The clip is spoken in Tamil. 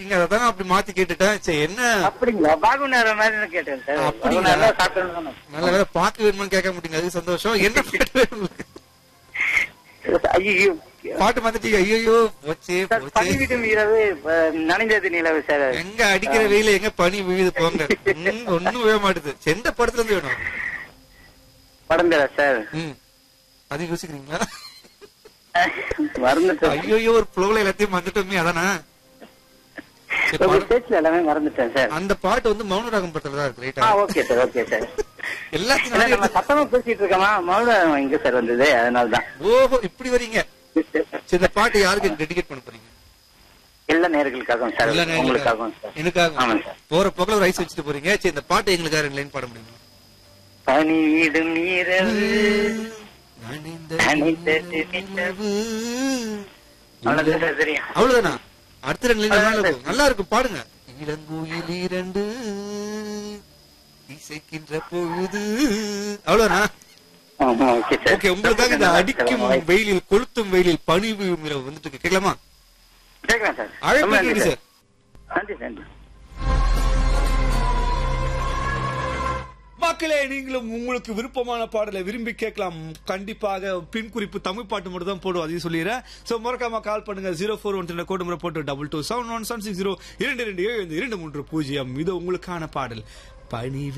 கேட்டிருக்கீங்க அதான் அப்படி மாத்தி கேட்டுட்டேன் சரி என்ன அப்படிங்களா பாகு நேரம் மாதிரி கேட்டேன் சார் அப்படிங்களா? நல்லா சாப்பிட்டு நல்ல வேலை பாட்டு வேணுமான்னு கேட்க மாட்டீங்க அது சந்தோஷம் என்ன பாட்டு வேணும் உங்களுக்கு? ஐயோ பாட்டு மாத்திட்டீங்க ஐயோ போச்சே சார் போச்சே பணிவிடும் இரவு அஹ், நனைந்தது நிலவு சார் எங்க அடிக்கிற வெயில எங்க பனி விழுது போங்க ம், ஒண்ணும் விழ மாட்டுது எந்த படத்துல இருந்து வேணும் படம் பேரா சார் ம் அது யோசிக்கிறீங்களா மறந்துட்டேன் ஐயோ ஒரு ப்ளோல எல்லாத்தையும் வந்துட்டோமே அதானா சரி, உங்க படம்- ஸ்டேஜ்ல எல்லாமே மறந்துட்டேன் சார் அந்த பாட்டு வந்து மௌனராகம் படத்துல தான் இருக்கு ஆ ரைட்டா ஓகே சார் ஓகே சார் எல்லாத்தையும் ஏன்னா நானே நம்ம சத்தமா பேசிட்டு இருக்கோமா மௌனம் எங்க சார் வந்தது அதனாலதான் ஓஹோ இப்படி வரீங்க சரி இந்த பாட்டு யாருக்கு டெடிகேட் பண்ண போறீங்க எல்லா நேர்களுக்காகவும் சார் எல்லா நேயர்களுக்காகவும். உங்களுக்காகவும் சார் எனக்காக ஆமாம் சார் போற போக்குல ஒரு ரைஸ் வச்சுட்டு போறீங்க சரி இந்த பாட்டு எங்களுக்காக ரெண்டு லைன் பாட முடியுமா பணிவிடும் இரவு நனைந்த நனைந்த நிலவு. அவ்வளவுதான் சார் தெரியும் அவ்வளவுதானா அடுத்த ரெண்டு லைன் நல்லா இருக்கும் நல்லா இருக்கும் பாடுங்க இளங்குயில் இரண்டு இசைக்கின்ற பொழுது அவ்வளவுதானா ஆமா ஓகே சார் ஓகே உங்களுக்காக இந்த அடிக்கும் வெயிலில் கொளுத்தும் வெயிலில் பனி விழும் இரவு வந்துட்டு இருக்கு. கேட்கலாமா கேட்கலாம் சார் ரொம்ப அழைப்பு நன்றி கேட்கு சார் சார் நன்றி நன்றி மக்களே நீங்களும் உங்களுக்கு விருப்பமான பாடலை விரும்பி கேட்கலாம் கண்டிப்பாக பின் குறிப்பு தமிழ் பாட்டு மட்டும் தான் போடுவோம் அதையும் சொல்லிடுறேன் சோ மறக்காம கால் பண்ணுங்க ஜீரோ ஃபோர் ஒன் கோடு முறை போட்டு double two seven one seven six zero இரண்டு ரெண்டு ஏழு ஐந்து இரண்டு மூன்று பூஜ்ஜியம் இது உங்களுக்கான பாடல் பணி